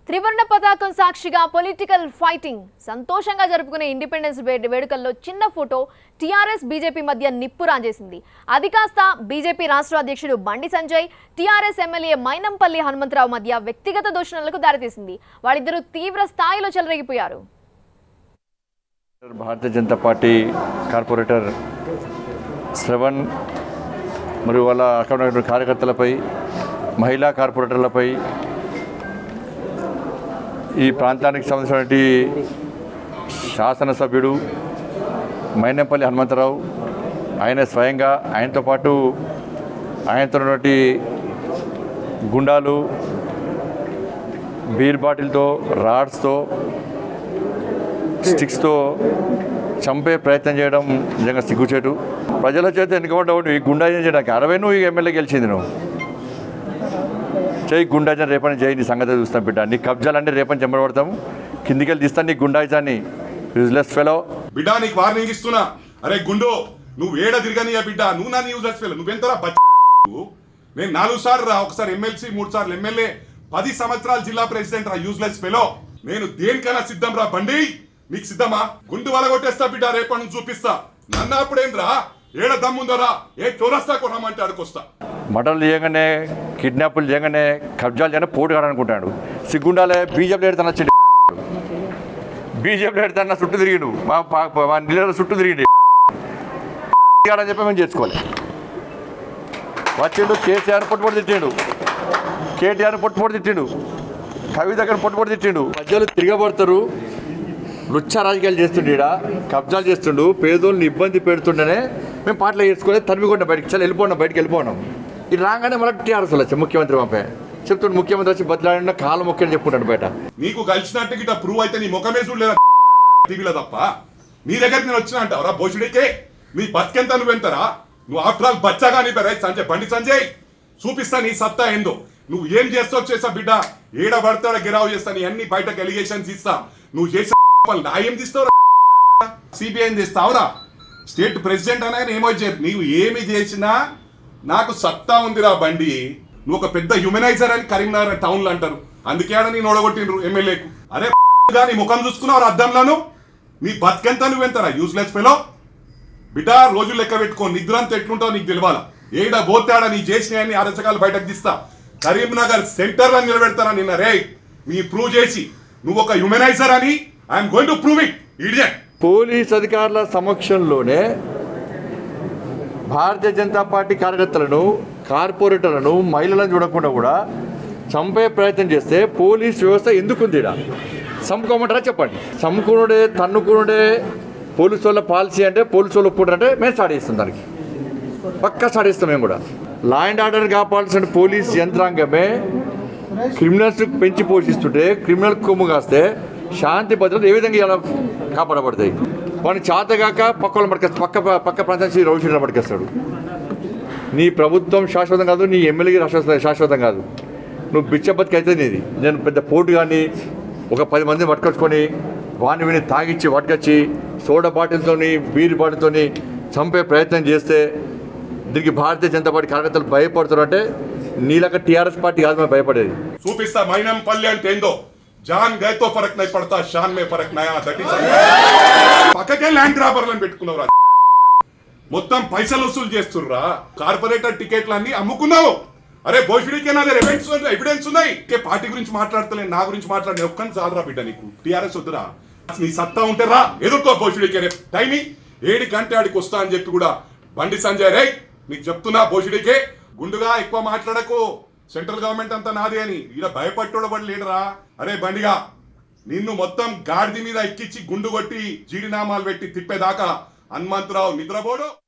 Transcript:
త్రివర్ణ పతాకం సాక్షిగా పొలిటికల్ ఫైటింగ్ సంతోషంగా జరుపుకునే ఇండిపెండెన్స్ డే వేడుకల్లో చిన్న ఫోటో టీఆర్ఎస్ బీజేపీ మధ్య నిప్పు రాజేసింది అది కాస్త బీజేపీ రాష్ట్ర అధ్యక్షుడు బండి సంజయ్ టీఆర్ఎస్ ఎమ్మెల్యే మైనంపల్లి హనుమంతరావు మధ్య వ్యక్తిగత దూషణలకు దారితీసింది వాళ్ళిద్దరూ తీవ్ర స్థాయిలో చెలరేగిపోయారు భారతీయ జనతా పార్టీ కార్పొరేటర్ శ్రవణ్ మరియు వాళ్ళ అక్కడ ఉన్నటువంటి కార్యకర్తలపై మహిళా కార్పొరేటర్లపై ఈ ప్రాంతానికి సంబంధించినటువంటి శాసనసభ్యుడు మైనంపల్లి హనుమంతరావు ఆయన స్వయంగా ఆయనతో పాటు ఆయనతో ఉన్నటువంటి గుండాలు బీర్ బాటిల్తో రాడ్స్తో స్టిక్స్తో చంపే ప్రయత్నం చేయడం నిజంగా సిగ్గుచేటు ప్రజల చేత ఎన్నుకోవడం ఈ గుండాజన చేయడానికి అరవై నువ్వు ఈ ఎమ్మెల్యే గెలిచింది నువ్వు చేయి గుండాజన రేపని చేయి నీ సంగతి చూస్తాం బిడ్డ నీ కబ్జాలన్నీ రేపని చెంబడబడతాము కిందికి తీస్తాను నీ గుండాయిజాన్ని యూజ్లెస్ ఫెలో బిడ్డ నీకు వార్నింగ్ ఇస్తున్నా అరే గుండు నువ్వు ఏడ తిరగనియా బిడ్డ నువ్వు నా న్యూస్ ఫెల్ నువ్వెంతరా బచ్చ నువ్వు? నేను నాలుగు సార్లు రా ఒకసారి ఎమ్మెల్సీ మూడు సార్లు ఎమ్మెల్యే పది సంవత్సరాలు జిల్లా ప్రెసిడెంట్ రా యూజ్లెస్ ఫెలో నేను దేనికైనా సిద్ధం రా బండి నీకు సిద్ధమా గుండు వల కొట్టేస్తా బిడ్డ రేపటి నుంచి చూపిస్తా నన్ను అప్పుడేంద్రా ఏడ దమ్ముందరా ఏ చోరస్తా కొనమంటే అడుకొస్తా మటన్లు చేయగానే కిడ్నాపులు చేయగానే కబ్జాలు చేయగానే పోటీ కాడనుకుంటాడు సిగ్గుండాలే బీజేపీ ఎడతాను వచ్చి బీజేపీ ఎడతాను చుట్టూ తిరిగిండు మా పా- మా నీళ్ళ చుట్టూ తిరిగిండు అని చెప్పి మేము చేసుకోవాలి వచ్చిండు కేసీఆర్ పొట్టుపొడి తిట్టిండు కేటీఆర్ పొట్టుపొడి తిట్టిండు కవిత దగ్గర పొట్టుపొడి తిట్టిండు ప్రజలు తిరగబడతారు రుచ్చ రాజకీయాలు చేస్తుండే ఈడ కబ్జాలు చేస్తుండు పేదోళ్ళని ఇబ్బంది పెడుతుండనే మేము పాటలు వేసుకొని తరిమికొండ బయటికి చాలా వెళ్ళిపోయినాం బయటికి వెళ్ళిపోయినాం ఇది రాగానే మనకు టీఆర్ఎస్ వచ్చి ముఖ్యమంత్రి పంపే చెప్తుండు ముఖ్యమంత్రి వచ్చి బదిలాడిన కాలం మొక్కని చెప్పుకుంటాడు బయట నీకు కలిసినట్టు గిట్ట ప్రూవ్ అయితే నీ ముఖమే చూడలేదా టీవీలో తప్ప నీ దగ్గరికి నేను వచ్చిన అంటావరా భోషుడికే నీ బతికెంత నువ్వెంతరా నువ్వు ఆఫ్టర్ ఆల్ బచ్చాగా నీ పేరు సంజయ్ బండి సంజయ్ చూపిస్తా నీ సత్తా ఏందో నువ్వు ఏం చేస్తావు చేసా బిడ్డ ఏడ పడతాడా గిరావు చేస్తా నీ అన్ని బయటకు ఎలిగేషన్స్ ఇస్తా నువ్వు చేసే పనులు నా ఏం తీస్తావు సిబిఐ తీస్తావురా స్టేట్ ప్రెసిడెంట్ అనగానే ఏమో చేయరు నీవు ఏమి చేసినా నాకు సత్తా ఉందిరా బండి నువ్వు ఒక పెద్ద హ్యూమనైజర్ అని కరీంనగర్ టౌన్ లో అంటారు అందుకే ఆడ నేను ఓడగొట్టిండ్రు ఎమ్మెల్యేకు అరే నీ ముఖం చూసుకున్నావు అద్దంలోను నీ బతికెంత నువ్వెంతరా యూస్లెస్ ఫెలో బిడ్డ రోజు లెక్క పెట్టుకో నిద్ర అంతా ఎట్లుంటావు నీకు తెలియాల ఏడ పోతాడా నీ చేసినాయని అరచకాలు బయటకు తీస్తా కరీంనగర్ సెంటర్ లో నిలబెడతారా నిన్న రే నీ ప్రూవ్ చేసి నువ్వు ఒక హ్యూమనైజర్ అని I'm going to prove it idiot police అధికారుల సమక్షంలోనే భారతీయ జనతా పార్టీ కార్యకర్తలను కార్పొరేటర్లను మహిళలను చూడకుండా కూడా చంపే ప్రయత్నం చేస్తే పోలీస్ వ్యవస్థ ఎందుకుంది ఈడ చంపుకోమంటారా చెప్పండి చంపుకునుడే తన్నుకునుడే పోలీసు వాళ్ళ పాలసీ అంటే పోలీసు వాళ్ళు ఒప్పుకుంటారంటే మేము స్టార్ట్ చేస్తాం దానికి పక్కా స్టార్ట్ చేస్తాం మేము కూడా లా అండ్ ఆర్డర్ కాపాల్సిన పోలీస్ యంత్రాంగమే క్రిమినల్స్ పెంచి పోషిస్తుంటే క్రిమినల్ కొమ్ము కాస్తే శాంతి భద్రత ఏ విధంగా ఇలా కాపాడబడతాయి వాడిని చేతగాక పక్క వాళ్ళని పట్టుకొస్తాడు పక్క పక్క ప్రాంతానికి రౌషీలను పట్టుకొస్తాడు నీ ప్రభుత్వం శాశ్వతం కాదు నీ ఎమ్మెల్యేకి శాశ్వత శాశ్వతం కాదు నువ్వు బిచ్చబతికి అయితే నీది నేను పెద్ద పోటు కానీ ఒక పది మందిని పట్టుకొచ్చుకొని వాడిని విని తాగిచ్చి పట్టుకొచ్చి సోడా బాటిల్తోని బీర్ బాటిల్తోని చంపే ప్రయత్నం చేస్తే దీనికి భారతీయ జనతా పార్టీ కార్యకర్తలు భయపడుతున్నారు అంటే నీలక టీఆర్ఎస్ పార్టీ కాదు మేము భయపడేది చూపిస్తా మైనం పల్లె అంటే ఏందో జాన్ గైతో ఫరక్ నై పడతా షాన్ మే ఫరక్ నయా దట్ ఈస్ పక్కకే ల్యాండ్ గ్రాబర్లను పెట్టుకున్నావు మొత్తం పైసలు వసూలు చేస్తుర్రా కార్పొరేటర్ టికెట్లు అన్ని అమ్ముకున్నావు అరే భోషుడికే నా దగ్గర ఎవిడెన్స్ ఎవిడెన్స్ ఉన్నాయి ఇంకే పార్టీ గురించి మాట్లాడతలేను నా గురించి మాట్లాడిన ఒక్కని చాలరా బిడ్డ నీకు టీఆర్ఎస్ వద్దురా నీ సత్తా ఉంటే రా ఎదుర్కో భోషుడికే రేపు టైమింగ్ ఏడు గంట ఆడికి వస్తా అని చెప్పి కూడా బండి సంజయ్ రే నీకు చెప్తున్నా భోషుడికే గుండుగా ఎక్కువ మాట్లాడకు సెంట్రల్ గవర్నమెంట్ అంతా నాది అని ఈడ భయపట్టుడు లేడరా అరే బండిగా నిన్ను మొత్తం గాడిద మీద ఎక్కించి గుండు కొట్టి జీడినామాలు పెట్టి తిప్పేదాకా హనుమంతరావు నిద్రపోడు